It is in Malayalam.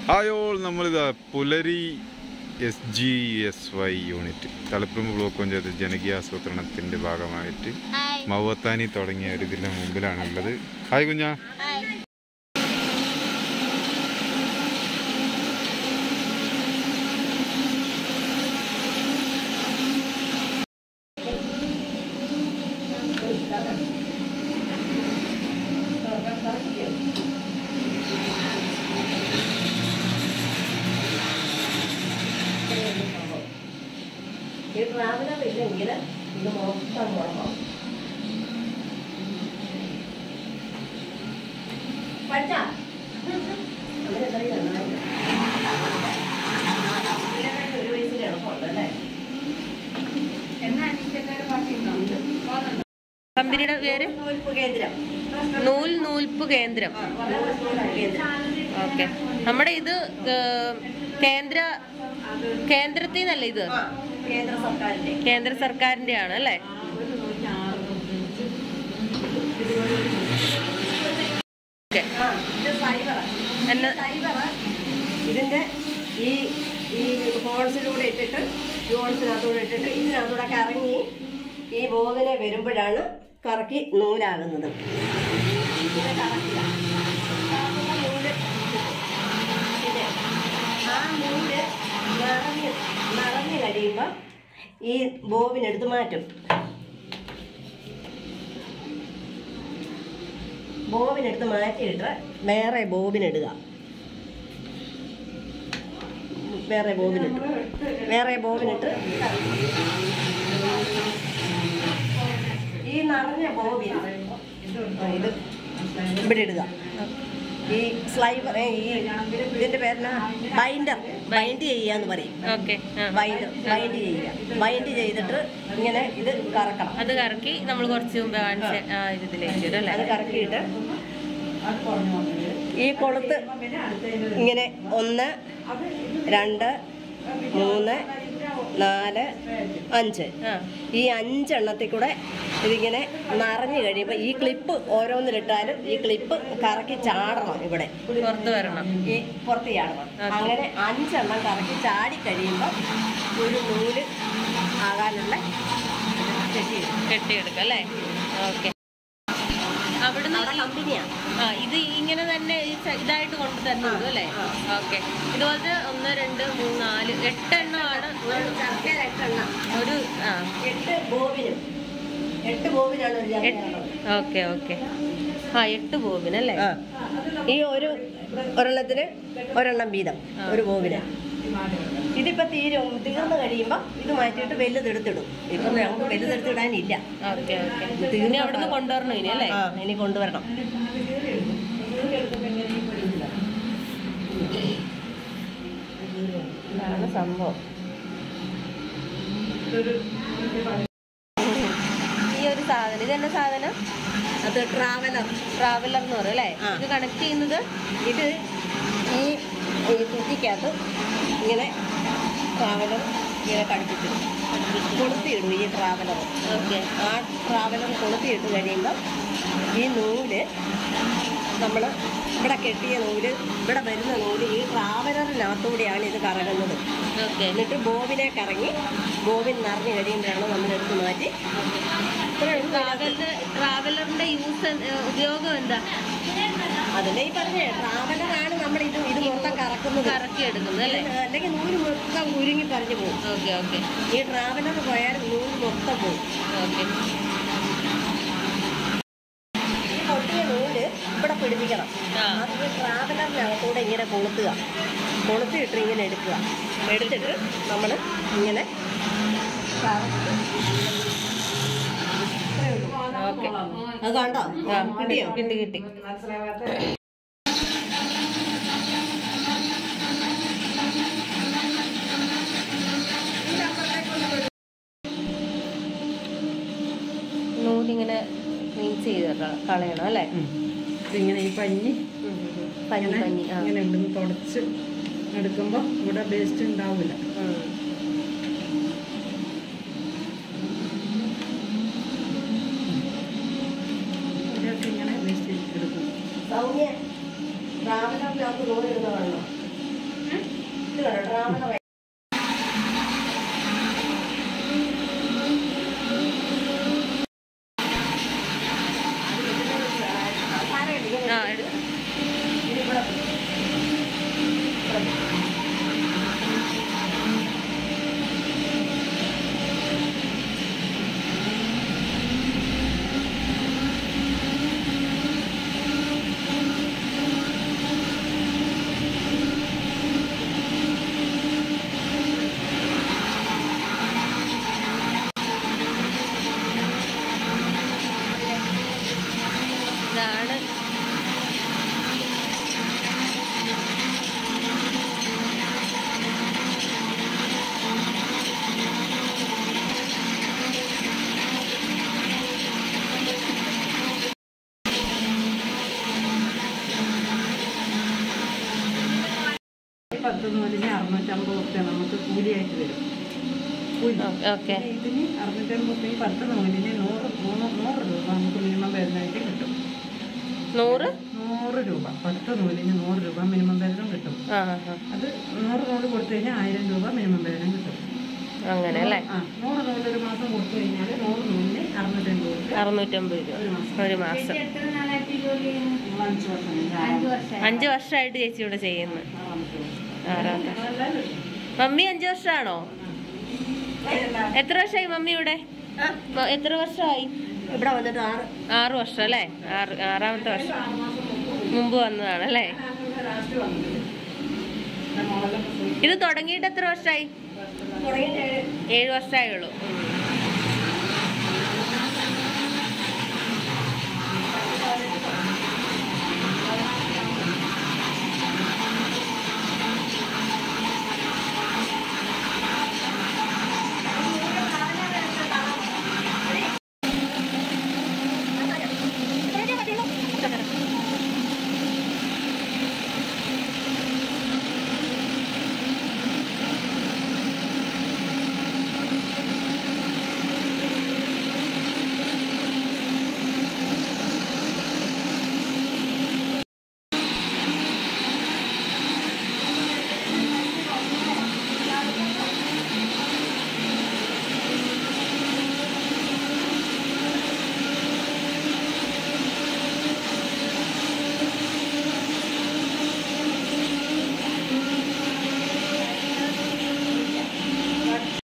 ആയോൾ നമ്മളിതാ Pulari S G S Y unit Thalappuram block panchayat ജനകീയ ആസൂത്രണത്തിന്റെ ഭാഗമായിട്ട് ഹായ് മവത്താനി തുടങ്ങിയ ഒരു ഇതിന്റെ മുമ്പിലാണുള്ളത് ഹായ് കുഞ്ഞാ ഹായ് ഈ ട്രാവലർ ഇല്ലെങ്കിൽ ഇത് മൊത്തം മുടങ്ങും പഠിച്ചാ അങ്ങനെ എന്തായാലും നന്നായി. ഇതിനെക്കാട്ടി ഒരു വയസ്സിന് എളുപ്പമുണ്ടല്ലേ കമ്പനിയുടെ പേര് നൂൽപ്പ് കേന്ദ്രം നൂൽ നൂൽപ്പ് കേന്ദ്രം കേന്ദ്രം ഓക്കെ നമ്മുടെ ഇത് ഏർ, കേന്ദ്ര കേന്ദ്രത്തിൽ നിന്നല്ലേ ഇത് ആ, കേന്ദ്ര സർക്കാരിന്റെ കേന്ദ്ര സർക്കാരിന്റെ ആണ് അല്ലേ ഓക്കെ ആ, ഇത് ഫൈബറാ. എന്ന ഫൈബറാ. ഇതിന്റെ ഈ ഈ ഹോൾസിലൂടെ ഇട്ടിട്ട് ഈ ഹോൾസിനകത്തൂടെ ഇട്ടിട്ട് ഇതിനകത്തൂടെ കറങ്ങി ഈ ബോബിനെ വരുമ്പോഴാണ് കറക്കി നൂലാകുന്നത് ഇത് കറക്കില്ല കറക്കുന്ന നൂല് ഇത് ആ നൂല് നിറഞ്ഞ് നിറഞ്ഞ് കഴിയുമ്പോൾ ഈ ബോബിനെടുത്ത് മാറ്റും ബോബിനെടുത്ത് മാറ്റിയിട്ട് വേറെ ബോബിനിടുക വേറെ ബോബിനിട്ട് വേറെ ബോബിനിട്ട് ഈ നിറഞ്ഞ ബോബിൻ ആ, ഇത് ഇവിടെ ഇടുക ഈ സ്ലൈവർ ഏ, ഈ ഇതിന്റെ പേരെന്നാ ബൈൻഡർ ബൈൻഡ് ചെയ്യാന്ന് പറയും ഓക്കെ ബൈൻഡർ ബൈൻഡ് ചെയ്യുക ബൈൻഡ് ചെയ്തിട്ട് ഇങ്ങനെ ഇത് കറക്കണം അത് കറക്കി നമ്മൾ കുറച്ച് മുമ്പ് കാണിച്ച ആ, ഇതിലേക്ക് ഇടും അത് അല്ലേ കറക്കിയിട്ട് ഈ കൊളുത്ത് ഇങ്ങനെ ഒന്ന് രണ്ട് മൂന്ന് നാല് അഞ്ച് ആ ഈ അഞ്ചെണ്ണത്തിൽ കൂടെ ഇതിങ്ങനെ നിറഞ്ഞു കഴിയുമ്പോൾ ഈ ക്ലിപ്പ് ഓരോന്നിലിട്ടാലും ഈ ക്ലിപ്പ് കറക്കി ചാടണം ഇവിടെ പുറത്ത് വരണം ഈ പുറത്ത് ചാടണം അങ്ങനെ അഞ്ചെണ്ണം കറക്കി ചാടി കഴിയുമ്പോൾ ഒരു നൂല് ആകാനുള്ള കെട്ടിയിടും കെട്ടിയെടുക്കാം അല്ലേ ഓക്കെ അവിടുന്ന് അവിടെ ഈ- കമ്പനിയാണ് ആ ഇത് ഇങ്ങനെ തന്നെ ഈ സ- ഇതായിട്ട് കൊണ്ട് തരുന്നത് അല്ലേ ഓക്കെ ഇതുപോലത്തെ ഒന്ന് രണ്ട് മൂന്ന് നാല് എട്ടെണ്ണമാണ് ചർക്കര എട്ടെണ്ണം ഒരു ആ എട്ട് ബോബിനും എട്ട് ബോബിനാണ് ഒരു ചർക്കയുള്ളത്. ഓക്കെ ഓക്കെ ആ എട്ട് ബോബിനല്ലേ ആ. ഈ ഒരു ഒരെണ്ണത്തിന് ഒരെണ്ണം വീതം ഒരു ബോബിന് ഇതിപ്പോ തീരും തീർന്നു കഴിയുമ്പോ ഇത് മാറ്റിയിട്ട് വലുതെടുത്തിടും ഇപ്പൊ നമുക്ക് വലുതെടുത്തിടാനില്ല ഓക്കെ ഓക്കെ ഇനി അവിടുന്ന് കൊണ്ടുവരണം ഇനി അല്ലേ ആ ഇനി കൊണ്ടുവരണം ഇതാണ് സംഭവം ഈ ഒരു സാധനം ഇത് തന്നെ സാധനം അത് ട്രാവലർ ട്രാവലർ എന്ന് പറയും അല്ലേ ആ. ഇത് കണക്ട് ചെയ്യുന്നത് ഇത് ഈ ഈ കുറ്റിക്കകത്ത് ഇങ്ങനെ ട്രാവലർ ഇങ്ങനെ കടുപ്പിച്ചിടും കൊളുത്തിയിടും ഈ ട്രാവലർ ഓക്കെ ആ ട്രാവലർ കൊളുത്തിയിട്ട് കഴിയുമ്പോൾ ഈ നൂല് നമ്മൾ ഇവിടെ കെട്ടിയ നൂല് ഇവിടെ വരുന്ന നൂല് ഈ ട്രാവലറിനകത്തൂടെയാണ് ഇത് കറങ്ങുന്നത് ഓക്കെ എന്നിട്ട് ബോബിനെ കറങ്ങി ബോബിൻ നിറഞ്ഞു കഴിയുമ്പോഴാണ് നമ്മൾ എടുത്ത് മാറ്റി ട്രാവലർ ട്രാവലറിന്റെ യൂസ് ഉപയോഗം എന്താ അതിനെ ഈ പറഞ്ഞേ ട്രാവലറാണ് നമ്മൾ ഇത് ഇത് മൊത്തം കറക്കുന്നത് കറക്കി എടുക്കുന്നത് അല്ലേ അല്ലെങ്കിൽ നൂല് മൊത്തം ഉരുങ്ങി പറഞ്ഞു പോകും ഓക്കെ ഓക്കെ ഈ ട്രാവലർ പോയാൽ നൂല് മൊത്തം പോകും ഓക്കെ ഈ പൊട്ടിയ നൂല് ഇവിടെ പിടിപ്പിക്കണം ആ. അത് ഈ ട്രാവലറിനകത്തൂടെ ഇങ്ങനെ കൊളുത്തുക കൊളുത്തിയിട്ട് ഇങ്ങനെ എടുക്കുക എടുത്തിട്ട് നമ്മൾ ഇങ്ങനെ കറക്കി. ഇത്രയേ ഉള്ളൂ. ഓക്കെ അത് കണ്ടോ ആ കിട്ടിയോ കിട്ടി കിട്ടി നൂലിങ്ങനെ ക്ലീൻ ചെയ്ത് കള- കളയണം അല്ലേ ഇങ്ങനെ ഈ പഞ്ഞി പഞ്ഞി ഇങ്ങനെ പഞ്ഞി ആ ഇങ്ങനെ ഇവിടുന്ന് തുടച്ച് എടുക്കുമ്പോൾ ഇവിടെ വേസ്റ്റ് ഉണ്ടാവില്ല ഉം. ഇതൊക്കെ ഇങ്ങനെ വേസ്റ്റ് എടുക്കും സൗമ്യ ട്രാവലറിനകത്ത് നൂലിടുന്ന കാണണം സാധാരണ വൈ- ആ എടു ഇതിവിടെ ഇതാണ് ഈ പത്ത് നൂലിന് അറുന്നൂറ്റമ്പത് റുപ്യ നമുക്ക് കൂലിയായിട്ട് വരും കൂലി ഓക്കെ പിന്നെ ഇതിന് അറുന്നൂറ്റമ്പത് റുപ്യ ഈ പത്ത് നൂലിന് നൂറ് മൂന്ന് നൂറ് രൂപ നമുക്ക് മിനിമം വരുന്നതായിട്ട് കിട്ടും നൂറ് നൂറ് രൂപ പത്ത് നൂലിന് നൂറ് രൂപ മിനിമം വേതനം കിട്ടും ആ ആ, ആ. അത് നൂറ് നൂല് കൊടുത്തു കഴിഞ്ഞാൽ ആയിരം രൂപ മിനിമം വേതനം കിട്ടും അങ്ങനെ അല്ലേ ആ നൂറ് നൂല് ഒരു മാസം കൊടുത്തു കഴിഞ്ഞാൽ നൂറ് നൂലിന് അറുന്നൂറ്റമ്പത് രൂപ അറുന്നൂറ്റമ്പത് രൂപ ഒരു മാസം ഒരു മാസം നിങ്ങൾ അഞ്ച് വർഷം കഴിഞ്ഞാൽ അഞ്ച് വർഷമായിട്ട് ചേച്ചി ഇവിടെ ചെയ്യുന്നു ആറാമത്തെ വർഷം. ആറാമത്തെ അതെല്ലാം കിട്ടും. മമ്മി അഞ്ച് വർഷമാണോ എത്ര വർഷമായി മമ്മി ഇവിടെ മ- എത്ര വർഷമായി ഇവിടെ വന്നിട്ട് ആറ് ആറ് വർഷം അല്ലേ ആറ് ആറാമത്തെ വർഷം മുമ്പ് വന്നതാണ് അല്ലേ ലാസ്റ്റ് വന്നത് എൻ്റെ മോളെല്ലാം പ്രസവിച്ചു ഇത് തുടങ്ങിയിട്ട് എത്ര വർഷമായി തുടങ്ങിയിട്ട് ഏഴ് വർഷമായുള്ളൂ ഉം.